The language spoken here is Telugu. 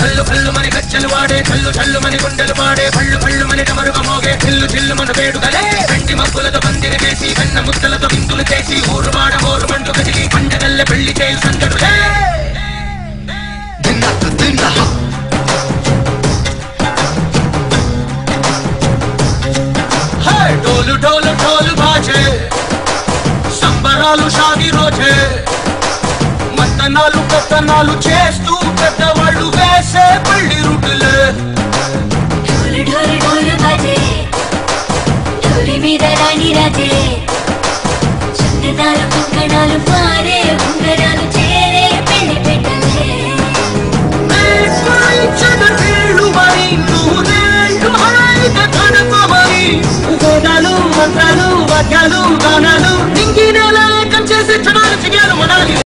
కల్లు కల్లు మని గజ్జలు వాడే కల్లు చల్లు మని గుండెలు పాడే పళ్ళు పళ్ళు మని డమరుగ మోగే చిల్లు చిల్లు మన వేడుకలే వెండి మబ్బులతో పందిరి వేసి వెన్న ముద్దలతో విందులు చేసి ఊరు వాడ ఊరు మండు కదిలి పండగల్లె పెళ్లి చేయు సందడులే దిన్నట్టు దిన్న హే, డోలు డోలు డోలు బాజే సంబరాలు షాది రోజే మత్తనాలు పెత్తనాలు చేస్తూ పెద్దవాళ్ళు వేసే పెళ్లి రుటులే ढोल ढोल ढोल बाजे ढोली మీద రాణి రాజే చందనాలు కుంకణాలు పారే ఉంగరాలు చేరే పెళ్లి పెట్టలే వేదాలు మంత్రాలు వాక్యాలు గానాలు నింగినేలా కంచేసి క్షణాలు చిగాలు మనాలి